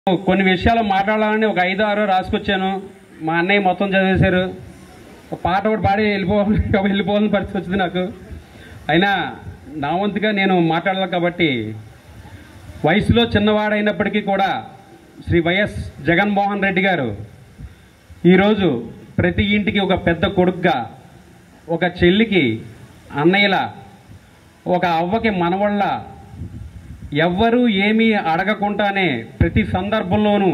కొన్ని విషయాలు మాట్లాడాలని ఒక ఐదు ఆరో రాసుకొచ్చాను మా అన్నయ్య మొత్తం చదివేశారు ఒక పాట ఒకటి పాడి వెళ్ళిపోవాలి వెళ్ళిపోవాలని పరిస్థితి వచ్చింది నాకు అయినా నా వంతుగా నేను మాట్లాడాలి కాబట్టి వయసులో చిన్నవాడైనప్పటికీ కూడా శ్రీ వైఎస్ జగన్మోహన్ రెడ్డి గారు ఈరోజు ప్రతి ఇంటికి ఒక పెద్ద కొడుకుగా ఒక చెల్లికి అన్నయ్యల ఒక అవ్వకి మనవళ్ళ ఎవ్వరూ ఏమీ అడగకుండానే ప్రతి సందర్భంలోనూ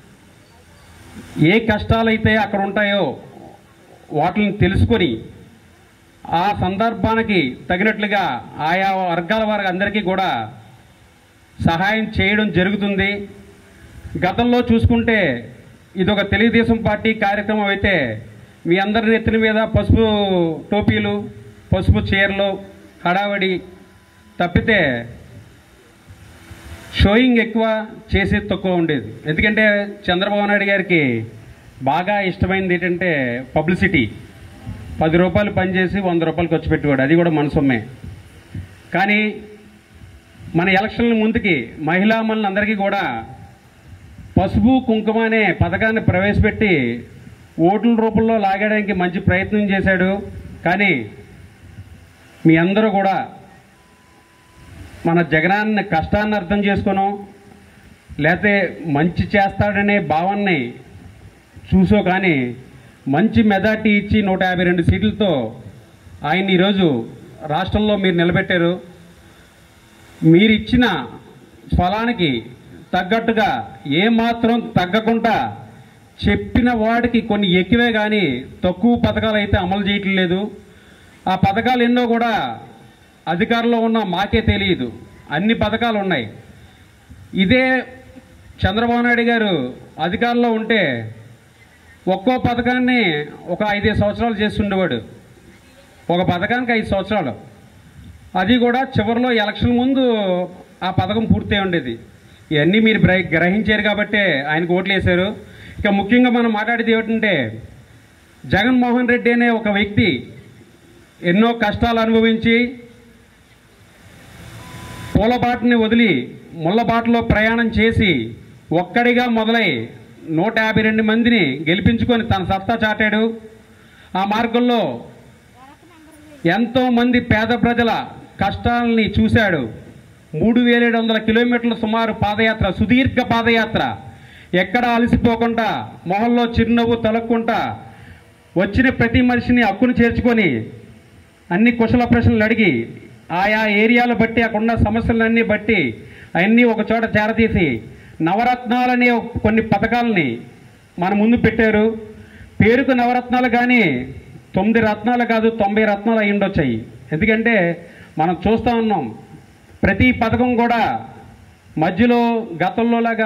ఏ కష్టాలైతే అక్కడ ఉంటాయో వాటిని తెలుసుకొని ఆ సందర్భానికి తగినట్లుగా ఆయా వర్గాల వారి అందరికీ కూడా సహాయం చేయడం జరుగుతుంది గతంలో చూసుకుంటే ఇది ఒక తెలుగుదేశం పార్టీ కార్యక్రమం అయితే మీ అందరి నెత్తిన మీద పసుపు టోపీలు పసుపు చీరలు హడావడి తప్పితే షోయింగ్ ఎక్కువ చేసేది తక్కువ ఉండేది ఎందుకంటే చంద్రబాబు నాయుడు గారికి బాగా ఇష్టమైనది ఏంటంటే పబ్లిసిటీ పది రూపాయలు పనిచేసి వంద రూపాయలు ఖర్చు పెట్టేవాడు అది కూడా మన సొమ్మే కానీ మన ఎలక్షన్ల ముందుకి మహిళా అందరికీ కూడా పసుపు కుంకుమ అనే పథకాన్ని ప్రవేశపెట్టి ఓట్ల రూపంలో లాగడానికి మంచి ప్రయత్నం చేశాడు కానీ మీ అందరూ కూడా మన జగనాన్ని కష్టాన్ని అర్థం చేసుకోను లేకపోతే మంచి చేస్తాడనే భావాన్ని చూసో కానీ మంచి మెజార్టీ ఇచ్చి నూట యాభై రెండు సీట్లతో ఆయన ఈరోజు రాష్ట్రంలో మీరు నిలబెట్టారు మీరు ఇచ్చిన ఫలానికి తగ్గట్టుగా ఏమాత్రం తగ్గకుండా చెప్పిన వాడికి కొన్ని ఎక్కువే కానీ తక్కువ పథకాలు అయితే అమలు చేయటం లేదు ఆ పథకాలు ఎన్నో కూడా అధికారంలో ఉన్న మాకే తెలియదు అన్ని పథకాలు ఉన్నాయి ఇదే చంద్రబాబు నాయుడు గారు అధికారంలో ఉంటే ఒక్కో పథకాన్ని ఒక ఐదేడు సంవత్సరాలు చేస్తుండేవాడు ఒక పథకానికి ఐదు సంవత్సరాలు అది కూడా చివరిలో ఎలక్షన్ ముందు ఆ పథకం పూర్తయి ఉండేది ఇవన్నీ మీరు బ్రై- గ్రహించారు కాబట్టే ఆయనకు ఓట్లు వేశారు ఇక ముఖ్యంగా మనం మాట్లాడేది ఏమిటంటే జగన్మోహన్ రెడ్డి అనే ఒక వ్యక్తి ఎన్నో కష్టాలు అనుభవించి పూలబాటని వదిలి ముళ్ళబాటలో ప్రయాణం చేసి ఒక్కడిగా మొదలై నూట యాభై రెండు మందిని గెలిపించుకొని తన సత్తా చాటాడు ఆ మార్గంలో ఎంతో మంది పేద ప్రజల కష్టాలని చూశాడు మూడు వేల ఏడు వందల కిలోమీటర్ల సుమారు పాదయాత్ర సుదీర్ఘ పాదయాత్ర ఎక్కడ అలసిపోకుండా మొహంలో చిరునవ్వు తొలక్కుంటా వచ్చిన ప్రతి మనిషిని హక్కును చేర్చుకొని అన్ని కుశల ప్రశ్నలు అడిగి ఆయా ఏరియాలు బట్టి అక్కడ ఉన్న సమస్యలన్నీ బట్టి అవన్నీ ఒక చోట చేరతీసి నవరత్నాలనే కొన్ని పథకాలని మన ముందు పెట్టారు పేరుకు నవరత్నాలు కానీ తొమ్మిది రత్నాలు కాదు తొంభై రత్నాలు అయి ఉండొచ్చాయి ఎందుకంటే మనం చూస్తూ ఉన్నాం ప్రతి పథకం కూడా మధ్యలో గతంలోలాగా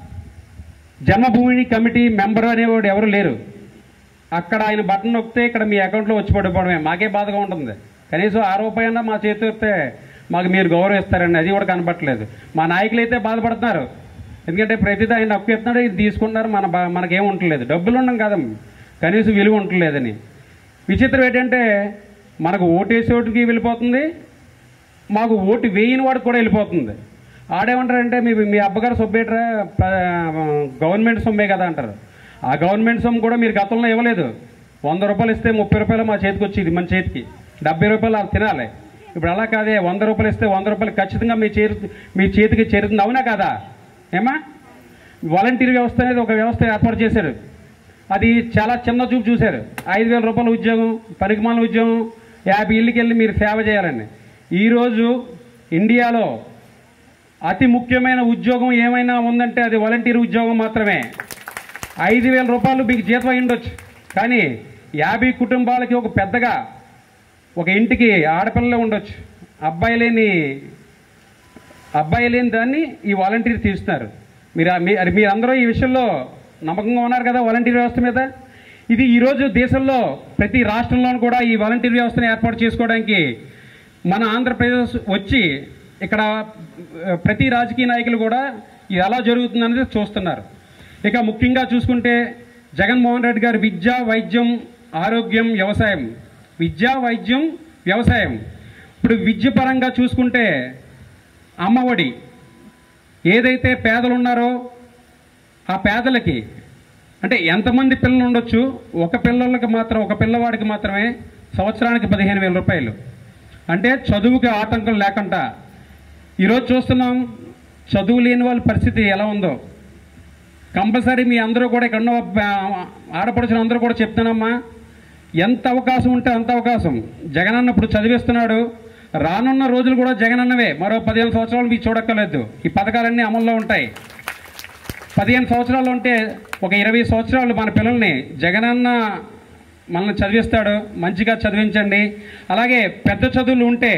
జన్మభూమి కమిటీ మెంబర్ అనేవాడు ఎవరు లేరు అక్కడ ఆయన బటన్ నొక్కితే ఇక్కడ మీ అకౌంట్లో వచ్చి పడిపోవడమే మాకే బాధగా ఉంటుంది కనీసం ఆ రూపాయన్నా మా చేతి వస్తే మాకు మీరు గౌరవిస్తారండి అది కూడా కనపట్లేదు మా నాయకులు అయితే బాధపడుతున్నారు ఎందుకంటే ప్రతిదీ ఆయన అప్పు ఎత్తున్నాడు ఇది తీసుకుంటున్నారు మన బా- మనకేం ఉండలేదు డబ్బులు ఉండం కదా కనీసం విలువ ఉండలేదని విచిత్రం ఏంటంటే మనకు ఓటేసేవాడికి వెళ్ళిపోతుంది మాకు ఓటు వేయని వాడికి కూడా వెళ్ళిపోతుంది ఆడేమంటారంటే మీ మీ అబ్బగారు సొమ్మేటరా గవర్నమెంట్ సొమ్మే కదా అంటారు ఆ గవర్నమెంట్ సొమ్ము కూడా మీరు గతంలో ఇవ్వలేదు వంద రూపాయలు ఇస్తే ముప్పై రూపాయలు మా చేతికి వచ్చేది మన చేతికి డెబ్బై రూపాయలు వాళ్ళు తినాలి ఇప్పుడు అలా కాదే వంద రూపాయలు ఇస్తే వంద రూపాయలు ఖచ్చితంగా మీ చేరు మీ చేతికి చేరుతుంది అవునా కాదా ఏమా వాలంటీర్ వ్యవస్థ అనేది ఒక వ్యవస్థ ఏర్పాటు చేశారు అది చాలా చిన్న చూపు చూశారు ఐదు వేల రూపాయల ఉద్యోగం పనికిమాల ఉద్యోగం యాభై ఇళ్ళకి వెళ్ళి మీరు సేవ చేయాలండి ఈరోజు ఇండియాలో అతి ముఖ్యమైన ఉద్యోగం ఏమైనా ఉందంటే అది వాలంటీర్ ఉద్యోగం మాత్రమే ఐదు వేల రూపాయలు మీకు జీతం అయి ఉండొచ్చు కానీ యాభై కుటుంబాలకి ఒక పెద్దగా ఒక ఇంటికి ఆడపిల్లలే ఉండొచ్చు అబ్బాయి లేని అబ్బాయి లేని దాన్ని ఈ వాలంటీర్ తీస్తున్నారు మీరు ఆ- మీ- మీరందరూ ఈ విషయంలో నమ్మకంగా ఉన్నారు కదా వాలంటీర్ వ్యవస్థ మీద ఇది ఈరోజు దేశంలో ప్రతి రాష్ట్రంలోనూ కూడా ఈ వాలంటీర్ వ్యవస్థను ఏర్పాటు చేసుకోవడానికి మన ఆంధ్రప్రదేశ్ వచ్చి ఇక్కడ ఆ, ప్రతి రాజకీయ నాయకులు కూడా ఇది ఎలా జరుగుతుందనేది చూస్తున్నారు ఇక ముఖ్యంగా చూసుకుంటే జగన్మోహన్ రెడ్డి గారు విద్య వైద్యం ఆరోగ్యం వ్యవసాయం విద్య వైద్యం వ్యవసాయం ఇప్పుడు విద్య పరంగా చూసుకుంటే అమ్మఒడి ఏదైతే పేదలు ఉన్నారో ఆ పేదలకి అంటే ఎంతమంది పిల్లలు ఉండొచ్చు ఒక పిల్లలకి మాత్రం ఒక పిల్లవాడికి మాత్రమే సంవత్సరానికి పదిహేను వేల రూపాయలు అంటే చదువుకి ఆటంకం లేకుండా ఈరోజు చూస్తున్నాం చదువు లేని వాళ్ళ పరిస్థితి ఎలా ఉందో కంపల్సరీ మీ అందరూ కూడా ఇక్కడ ఉన్న ఆ, ఆడపడుచులు అందరూ కూడా చెప్తున్నామ్మా ఎంత అవకాశం ఉంటే అంత అవకాశం జగనన్న ఇప్పుడు చదివిస్తున్నాడు రానున్న రోజులు కూడా జగనన్నవే మరో పదిహేను సంవత్సరాలు మీకు చూడక్కర్లేదు ఈ పథకాలన్నీ అమల్లో ఉంటాయి పదిహేను సంవత్సరాలు ఉంటే ఒక ఇరవై సంవత్సరాలు మన పిల్లల్ని జగనన్న మనల్ని చదివిస్తాడు మంచిగా చదివించండి అలాగే పెద్ద చదువులు ఉంటే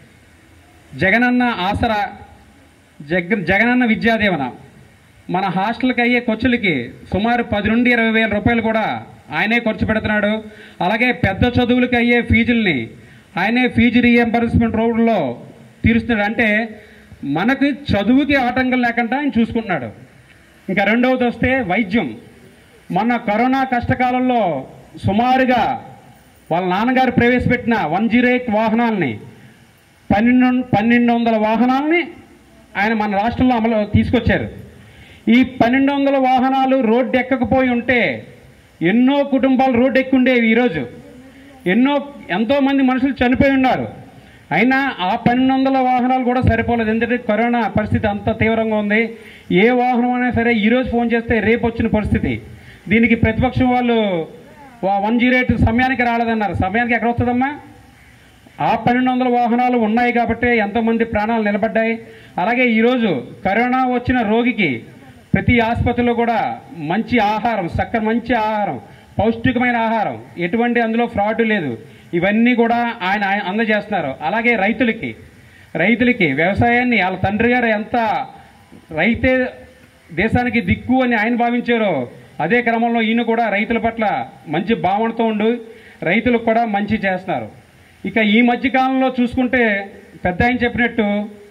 జగనన్న ఆసరా జగ జగనన్న విద్యాదీవన మన హాస్టల్కి అయ్యే ఖర్చులకి సుమారు పది నుండి ఇరవై వేల రూపాయలు కూడా ఆయనే ఖర్చు పెడుతున్నాడు అలాగే పెద్ద చదువులకి అయ్యే ఫీజుల్ని ఆయనే ఫీజు రీఎంబర్స్మెంట్ రోడ్లో తీరుస్తున్నాడు అంటే మనకి చదువుకి ఆటంకం లేకుండా ఆయన చూసుకుంటున్నాడు ఇంకా రెండవది వస్తే వైద్యం మొన్న కరోనా కష్టకాలంలో సుమారుగా వాళ్ళ నాన్నగారు ప్రవేశపెట్టిన వన్ జీరో ఎయిట్ వాహనాలని పన్నెండు పన్నెండు వందల వాహనాలని ఆయన మన రాష్ట్రంలో అమలు తీసుకొచ్చారు ఈ పన్నెండు వందల వాహనాలు రోడ్డు ఎక్కకపోయి ఉంటే ఎన్నో కుటుంబాలు రోడ్డు ఎక్కి ఉండేవి ఈరోజు ఎన్నో ఎంతో మంది మనుషులు చనిపోయి ఉన్నారు అయినా ఆ పన్నెండు వందల వాహనాలు కూడా సరిపోలేదు ఎందుకంటే కరోనా పరిస్థితి అంత తీవ్రంగా ఉంది ఏ వాహనం అయినా సరే ఈరోజు ఫోన్ చేస్తే రేపు వచ్చిన పరిస్థితి దీనికి ప్రతిపక్షం వాళ్ళు వన్ జీరో ఎయిట్ సమయానికి రాలేదన్నారు సమయానికి ఎక్కడ వస్తుందమ్మా ఆ పన్నెండు వందల వాహనాలు ఉన్నాయి కాబట్టి ఎంతోమంది ప్రాణాలు నిలబడ్డాయి అలాగే ఈరోజు కరోనా వచ్చిన రోగికి ప్రతి ఆసుపత్రిలో కూడా మంచి ఆహారం చక్కని మంచి ఆహారం పౌష్టికమైన ఆహారం ఎటువంటి అందులో ఫ్రాడ్ లేదు ఇవన్నీ కూడా ఆయన ఆయన అందజేస్తున్నారు అలాగే రైతులకి రైతులకి వ్యవసాయాన్ని వాళ్ళ తండ్రి గారు ఎంత రైతే దేశానికి దిక్కు అని ఆయన భావించారో అదే క్రమంలో ఈయన కూడా రైతుల పట్ల మంచి భావనతో ఉండి రైతులకు కూడా మంచి చేస్తున్నారు ఇక ఈ మధ్య కాలంలో చూసుకుంటే పెద్ద ఆయన చెప్పినట్టు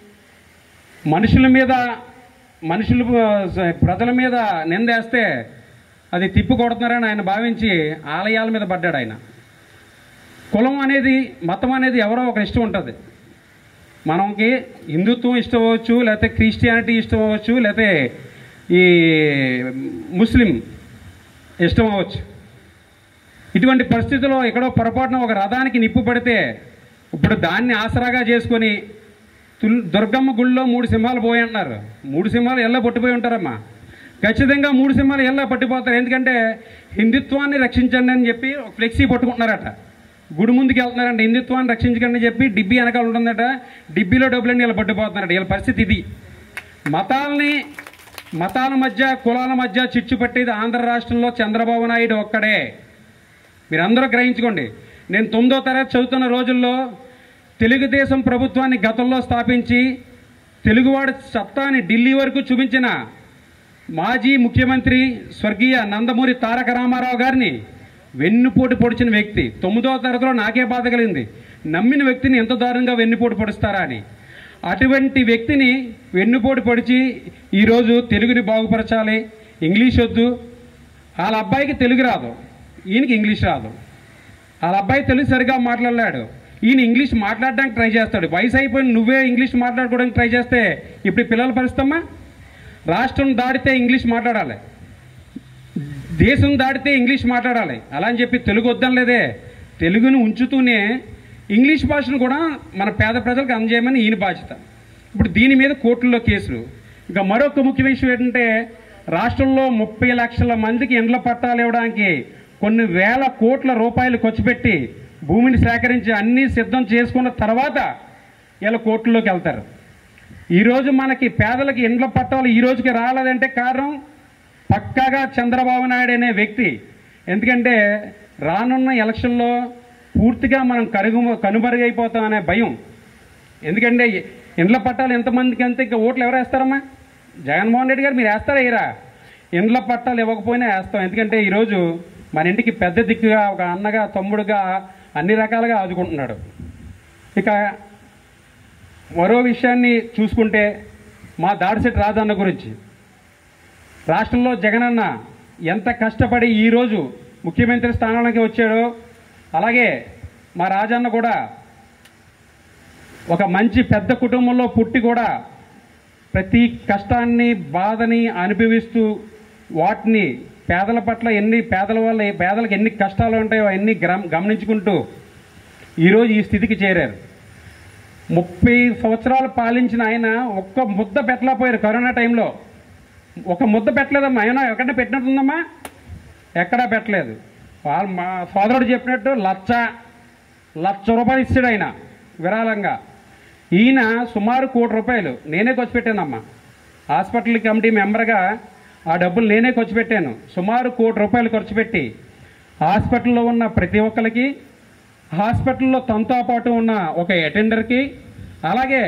మనుషుల మీద మనుషులు ఆ, ప్రజల మీద నిందేస్తే అది తిప్పి కొడుతున్నారని ఆయన భావించి ఆలయాల మీద పడ్డాడు ఆయన కులం అనేది మతం అనేది ఎవరో ఒక ఇష్టం ఉంటుంది మనకి హిందుత్వం ఇష్టం అవ్వచ్చు లేకపోతే క్రిస్టియానిటీ ఇష్టం అవ్వచ్చు లేకపోతే ఈ ముస్లిం ఇష్టం అవ్వచ్చు ఇటువంటి పరిస్థితుల్లో ఎక్కడో పొరపాటున ఒక రథానికి నిప్పు పడితే ఇప్పుడు దాన్ని ఆసరాగా చేసుకొని తుల్- దుర్గమ్మ గుళ్ళో మూడు సింహాలు పోయి అంటున్నారు మూడు సింహాలు ఎల్ల పట్టిపోయి ఉంటారమ్మా ఖచ్చితంగా మూడు సింహాలు ఎల్ల పట్టిపోతారు ఎందుకంటే హిందుత్వాన్ని రక్షించండి అని చెప్పి ఒక ఫ్లెక్సీ పట్టుకుంటున్నారట గుడి ముందుకు వెళ్తున్నారంట హిందుత్వాన్ని రక్షించకండి అని చెప్పి డిబ్బీ వెనకాల ఉంటుందట డిబ్బీలో డబ్బులన్నీ ఇలా పట్టిపోతున్నారట వీళ్ళ పరిస్థితి ఇది మతాలని మతాల మధ్య కులాల మధ్య చిచ్చు పట్టేది ఆంధ్ర రాష్ట్రంలో చంద్రబాబు నాయుడు ఒక్కడే మీరందరూ గ్రహించుకోండి నేను తొమ్మిదో తరగతి చదువుతున్న రోజుల్లో తెలుగుదేశం ప్రభుత్వాన్ని గతంలో స్థాపించి తెలుగువాడి సత్తాని ఢిల్లీ వరకు చూపించిన మాజీ ముఖ్యమంత్రి స్వర్గీయ నందమూరి తారక రామారావు గారిని వెన్నుపోటు పొడిచిన వ్యక్తి తొమ్మిదవ తరగతిలో నాకే బాధ కలిగింది నమ్మిన వ్యక్తిని ఎంత దారుణంగా వెన్నుపోటు పొడుస్తారా అని అటువంటి వ్యక్తిని వెన్నుపోటు పొడిచి ఈరోజు తెలుగుని బాగుపరచాలి ఇంగ్లీష్ వద్దు వాళ్ళ అబ్బాయికి తెలుగు రాదు ఈయనకి ఇంగ్లీష్ రాదు వాళ్ళ అబ్బాయి తెలుగు సరిగా మాట్లాడలేడు ఈయన ఇంగ్లీష్ మాట్లాడడానికి ట్రై చేస్తాడు వయసు అయిపోయిన నువ్వే ఇంగ్లీష్ మాట్లాడుకోవడానికి ట్రై చేస్తే ఇప్పుడు ఈ పిల్లల పరిస్థితమ్మా రాష్ట్రం దాటితే ఇంగ్లీష్ మాట్లాడాలి దేశం దాటితే ఇంగ్లీష్ మాట్లాడాలి అలా అని చెప్పి తెలుగు వద్దనలేదే తెలుగును ఉంచుతూనే ఇంగ్లీష్ భాషను కూడా మన పేద ప్రజలకు అందజేయమని ఈయన బాధ్యత ఇప్పుడు దీని మీద కోర్టుల్లో కేసులు ఇంకా మరొక ముఖ్య విషయం ఏంటంటే రాష్ట్రంలో ముప్పై లక్షల మందికి ఇండ్ల పట్టాలు ఇవ్వడానికి కొన్ని వేల కోట్ల రూపాయలు ఖర్చు పెట్టి భూమిని సేకరించి అన్నీ సిద్ధం చేసుకున్న తర్వాత ఇలా కోర్టుల్లోకి వెళ్తారు ఈరోజు మనకి పేదలకి ఇండ్ల పట్టాలు ఈ రోజుకి రాలేదంటే కారణం పక్కాగా చంద్రబాబు నాయుడు అనే వ్యక్తి ఎందుకంటే రానున్న ఎలక్షన్లో పూర్తిగా మనం కరుగు కనుమరుగైపోతాం అనే భయం ఎందుకంటే ఇండ్ల పట్టాలు ఎంతమందికి అంతే ఇంకా ఓట్లు ఎవరు వేస్తారమ్మా జగన్మోహన్ రెడ్డి గారు మీరు వేస్తారా ఇరా ఇండ్ల పట్టాలు ఇవ్వకపోయినా వేస్తాం ఎందుకంటే ఈరోజు మన ఇంటికి పెద్ద దిక్కుగా ఒక అన్నగా తమ్ముడుగా అన్ని రకాలుగా ఆదుకుంటున్నాడు ఇక మరో విషయాన్ని చూసుకుంటే మా దాడిశెట్టి రాజన్న గురించి రాష్ట్రంలో జగనన్న ఎంత కష్టపడి ఈరోజు ముఖ్యమంత్రి స్థానానికి వచ్చాడో అలాగే మా రాజన్న కూడా ఒక మంచి పెద్ద కుటుంబంలో పుట్టి కూడా ప్రతి కష్టాన్ని బాధని అనుభవిస్తూ వాటిని పేదల పట్ల ఎన్ని పేదల వల్ల పేదలకు ఎన్ని కష్టాలు ఉంటాయో అన్ని గ్రమ గమనించుకుంటూ ఈరోజు ఈ స్థితికి చేరారు ముప్పై సంవత్సరాలు పాలించిన ఆయన ఒక్క ముద్ద పెట్టలేకపోయారు కరోనా టైంలో ఒక ముద్ద పెట్టలేదమ్మా ఆయన ఎక్కడ పెట్టినట్టుందమ్మా ఎక్కడా పెట్టలేదు వాళ్ళు మా సోదరుడు చెప్పినట్టు లచ్చ లక్ష రూపాయలు ఇచ్చాడు ఆయన విరాళంగా ఈయన సుమారు కోటి రూపాయలు నేనే ఖర్చు పెట్టానమ్మా హాస్పిటల్ కమిటీ మెంబర్గా ఆ డబ్బులు నేనే ఖర్చు పెట్టాను సుమారు కోటి రూపాయలు ఖర్చు పెట్టి హాస్పిటల్లో ఉన్న ప్రతి ఒక్కరికి హాస్పిటల్లో తనతో పాటు ఉన్న ఒక అటెండర్కి అలాగే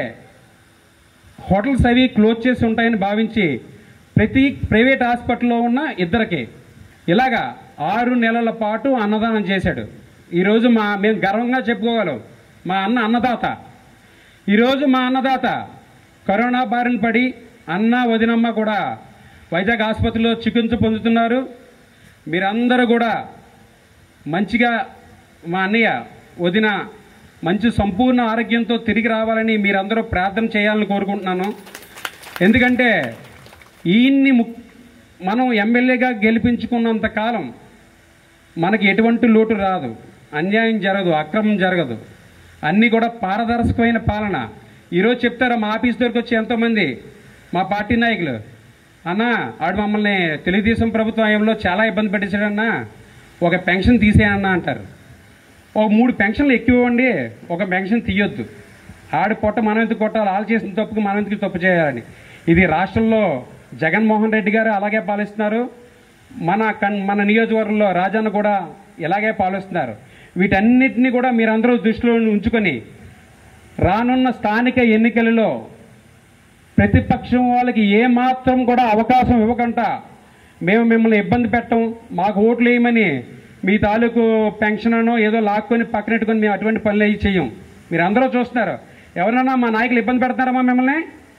హోటల్స్ అవి క్లోజ్ చేసి ఉంటాయని భావించి ప్రతి ప్రైవేట్ హాస్పిటల్లో ఉన్న ఇద్దరికి ఇలాగా ఆరు నెలల పాటు అన్నదానం చేశాడు ఈరోజు మా మేము గర్వంగా చెప్పుకోగలం మా అన్న అన్నదాత ఈరోజు మా అన్నదాత కరోనా బారిన పడి అన్న వదినమ్మ కూడా వైజాగ్ ఆసుపత్రిలో చికిత్స పొందుతున్నారు మీరందరూ కూడా మంచిగా మా అన్నయ్య వదిన మంచి సంపూర్ణ ఆరోగ్యంతో తిరిగి రావాలని మీరందరూ ప్రార్థన చేయాలని కోరుకుంటున్నాను ఎందుకంటే ఈయన్ని ము- మనం ఎమ్మెల్యేగా గెలిపించుకున్నంత కాలం మనకి ఎటువంటి లోటు రాదు అన్యాయం జరగదు అక్రమం జరగదు అన్నీ కూడా పారదర్శకమైన పాలన ఈరోజు చెప్తారా మా ఆఫీస్ దగ్గరకు వచ్చి ఎంతోమంది మా పార్టీ నాయకులు అన్నా ఆడు మమ్మల్ని తెలుగుదేశం ప్రభుత్వం హయాంలో చాలా ఇబ్బంది పెట్టేశాడన్నా ఒక పెన్షన్ తీసేయన్నా అంటారు ఒక మూడు పెన్షన్లు ఎక్కువ ఇవ్వండి ఒక పెన్షన్ తీయొద్దు ఆడి పొట్ట మనం ఎందుకు కొట్టాలి వాళ్ళు చేసిన తప్పుకు మనం ఎందుకు తప్పు చేయాలని ఇది రాష్ట్రంలో జగన్మోహన్ రెడ్డి గారు అలాగే పాలిస్తున్నారు మన కన్ మన నియోజకవర్గంలో రాజన్న కూడా ఇలాగే పాలిస్తున్నారు వీటన్నిటిని కూడా మీరందరూ దృష్టిలో ఉంచుకొని రానున్న స్థానిక ఎన్నికలలో ప్రతిపక్షం వాళ్ళకి ఏ మాత్రం కూడా అవకాశం ఇవ్వకుండా మేము మిమ్మల్ని ఇబ్బంది పెట్టం మాకు ఓట్లు వేయమని మీ తాలూకు పెన్షన్ అనో ఏదో లాక్కొని పక్కనెట్టుకొని మేము అటువంటి పనులు అవి చెయ్యం మీరు అందరూ చూస్తున్నారు ఎవరైనా మా నాయకులు ఇబ్బంది పెడుతున్నారమ్మా మిమ్మల్ని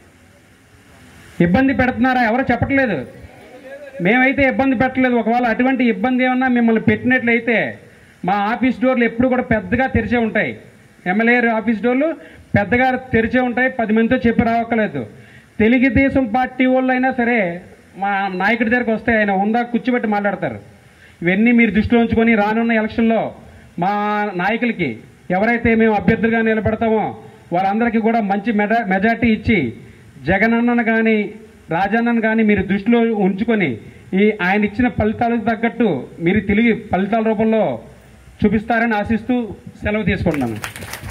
ఇబ్బంది పెడుతున్నారా ఎవరు చెప్పట్లేదు మేమైతే ఇబ్బంది పెట్టలేదు ఒకవేళ అటువంటి ఇబ్బంది ఏమన్నా మిమ్మల్ని పెట్టినట్లయితే మా ఆఫీస్ డోర్లు ఎప్పుడు కూడా పెద్దగా తెరిచే ఉంటాయి ఎమ్మెల్యే ఆఫీస్ డోర్లు పెద్దగా తెరిచే ఉంటాయి పది మందితో చెప్పి రావక్కలేదు తెలుగుదేశం పార్టీ వాళ్ళు అయినా సరే మా నాయకుడి దగ్గరకు వస్తే ఆయన హుందా కూర్చోబెట్టి మాట్లాడతారు ఇవన్నీ మీరు దృష్టిలో ఉంచుకొని రానున్న ఎలక్షన్లో మా నాయకులకి ఎవరైతే మేము అభ్యర్థులుగా నిలబెడతామో వాళ్ళందరికీ కూడా మంచి మెజా మెజార్టీ ఇచ్చి జగనన్నను కానీ రాజన్నను కానీ మీరు దృష్టిలో ఉంచుకొని ఈ ఆయన ఇచ్చిన ఫలితాలకు తగ్గట్టు మీరు తిరిగి ఫలితాల రూపంలో చూపిస్తారని ఆశిస్తూ సెలవు తీసుకుంటున్నాను